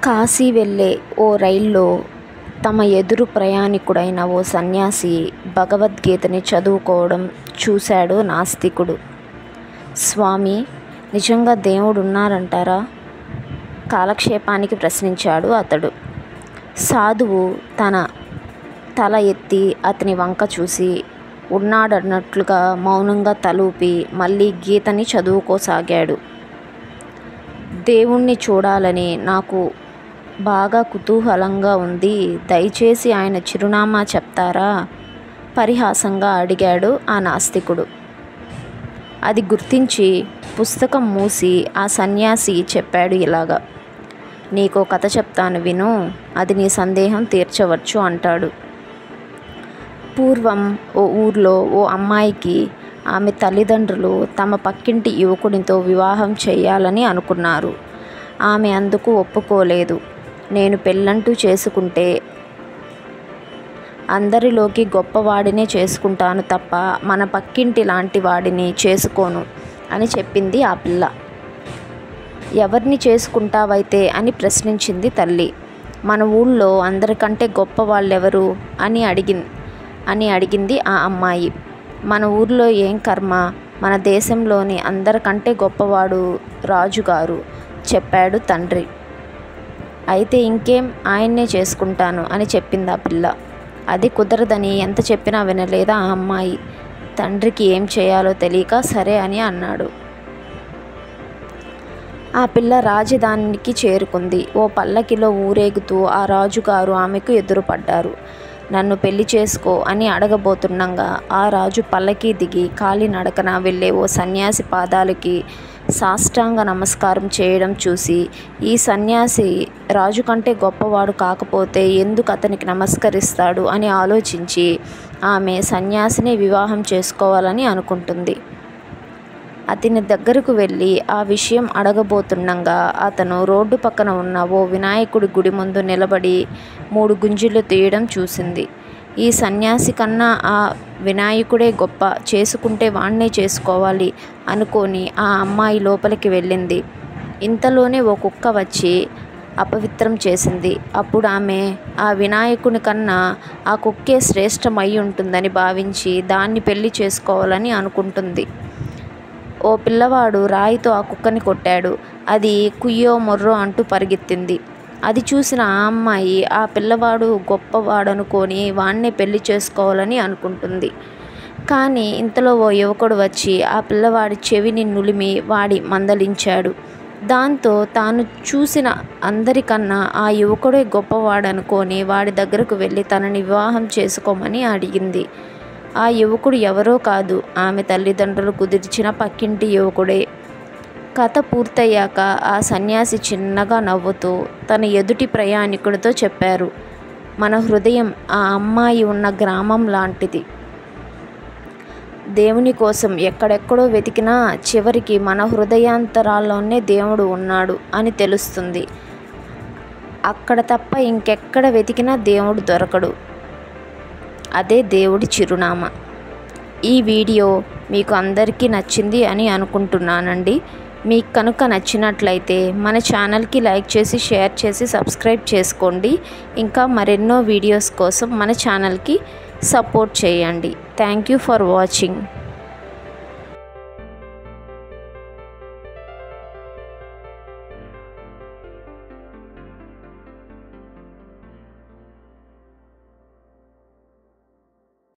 కాశీ వెళ్ళే ఓ రైల్లో తమ ఎదురు ప్రయాణికుడైన ఓ సన్యాసి భగవద్గీతని చదువుకోవడం చూశాడు నాస్తికుడు. స్వామీ! నిజంగా దేవుడున్నారంటారా? కాలక్షేపానికి ప్రశ్నించాడు అతడు. సాధువు తన తల ఎత్తి అతని వంక చూసి ఉన్నాడన్నట్లుగా మౌనంగా తలూపి మళ్ళీ గీతని చదువుకోసాగాడు. దేవుణ్ణి చూడాలని నాకు బాగా కుతూహలంగా ఉంది. దయచేసి ఆయన చిరునామా చెప్తారా? పరిహాసంగా అడిగాడు ఆ నాస్తికుడు. అది గుర్తించి పుస్తకం మూసి ఆ సన్యాసి చెప్పాడు ఇలాగ. నీకో కథ చెప్తాను విను. అది నీ సందేహం తీర్చవచ్చు అంటాడు. పూర్వం ఓ ఊర్లో ఓ అమ్మాయికి ఆమె తల్లిదండ్రులు తమ పక్కింటి యువకునితో వివాహం చెయ్యాలని అనుకున్నారు. ఆమె అందుకు ఒప్పుకోలేదు. నేను పెళ్ళంటూ చేసుకుంటే అందరిలోకి గొప్పవాడినే చేసుకుంటాను తప్ప మన పక్కింటి లాంటి వాడిని చేసుకోను అని చెప్పింది ఆ పిల్ల. ఎవర్ని చేసుకుంటావైతే అని ప్రశ్నించింది తల్లి. మన ఊళ్ళో అందరికంటే గొప్పవాళ్ళెవరు అని అడిగిన్ అని అడిగింది ఆ అమ్మాయి. మన ఊర్లో ఏం కర్మ మన దేశంలోని అందరికంటే గొప్పవాడు రాజుగారు చెప్పాడు తండ్రి. అయితే ఇంకేం ఆయన్నే చేసుకుంటాను అని చెప్పిందా పిల్ల. అది కుదరదని ఎంత చెప్పినా వినలేదు ఆ అమ్మాయి. తండ్రికి ఏం చెయ్యాలో తెలీక సరే అని అన్నాడు. ఆ పిల్ల రాజధానికి చేరుకుంది. ఓ పల్లకీలో ఊరేగుతూ ఆ రాజుగారు ఆమెకు ఎదురుపడ్డారు. నన్ను పెళ్ళి చేసుకో అని అడగబోతుండగా ఆ రాజు పల్లకీ దిగి కాలినడకన వెళ్ళే ఓ సన్యాసి పాదాలకి సాష్టాంగ నమస్కారం చేయడం చూసి ఈ సన్యాసి రాజుకంటే గొప్పవాడు కాకపోతే ఎందుకు అతనికి నమస్కరిస్తాడు అని ఆలోచించి ఆమె సన్యాసినే వివాహం చేసుకోవాలని అనుకుంటుంది. అతని దగ్గరకు వెళ్ళి ఆ విషయం అడగబోతుండగా అతను రోడ్డు పక్కన ఉన్న ఓ వినాయకుడి గుడి ముందు నిలబడి మూడు గుంజీలు తీయడం చూసింది. ఈ సన్యాసి కన్నా ఆ వినాయకుడే గొప్ప. చేసుకుంటే వాణ్ణే చేసుకోవాలి అనుకొని ఆ అమ్మాయి లోపలికి వెళ్ళింది. ఇంతలోనే ఓ కుక్క వచ్చి అపవిత్రం చేసింది. అప్పుడామె ఆ వినాయకుని కన్నా ఆ కుక్కే శ్రేష్టమయ్యుంటుందని భావించి దాన్ని పెళ్ళి చేసుకోవాలని అనుకుంటుంది. ఓ పిల్లవాడు రాయితో ఆ కుక్కని కొట్టాడు. అది కుయ్యో మొర్రో అంటూ పరుగెత్తింది. అది చూసిన ఆ అమ్మాయి ఆ పిల్లవాడు గొప్పవాడనుకొని వాణ్ణే పెళ్ళి చేసుకోవాలని అనుకుంటుంది. కానీ ఇంతలో ఓ యువకుడు వచ్చి ఆ పిల్లవాడి చెవిని నులిమి వాడి మందలించాడు. దాంతో తాను చూసిన అందరికన్నా ఆ యువకుడే గొప్పవాడనుకొని వాడి దగ్గరకు వెళ్ళి తనని వివాహం చేసుకోమని అడిగింది. ఆ యువకుడు ఎవరో కాదు ఆమె తల్లిదండ్రులు కుదిర్చిన పక్కింటి యువకుడే. కథ పూర్తయ్యాక ఆ సన్యాసి చిన్నగా నవ్వుతూ తన ఎదుటి ప్రయాణికుడితో చెప్పారు. మన హృదయం ఆ అమ్మాయి ఉన్న గ్రామం లాంటిది. దేవుని కోసం ఎక్కడెక్కడో వెతికినా చివరికి మన హృదయాంతరాల్లోనే దేవుడు ఉన్నాడు అని తెలుస్తుంది. అక్కడ తప్ప ఇంకెక్కడ వెతికినా దేవుడు దొరకడు. అదే దేవుడి చిరునామా. ఈ వీడియో మీకు అందరికీ నచ్చింది అని అనుకుంటున్నానండి. మీకు కనుక నచ్చినట్లయితే మన ఛానల్కి లైక్ చేసి షేర్ చేసి సబ్స్క్రైబ్ చేసుకోండి. ఇంకా మరెన్నో వీడియోస్ కోసం మన ఛానల్కి సపోర్ట్ చేయండి. Thank you for watching.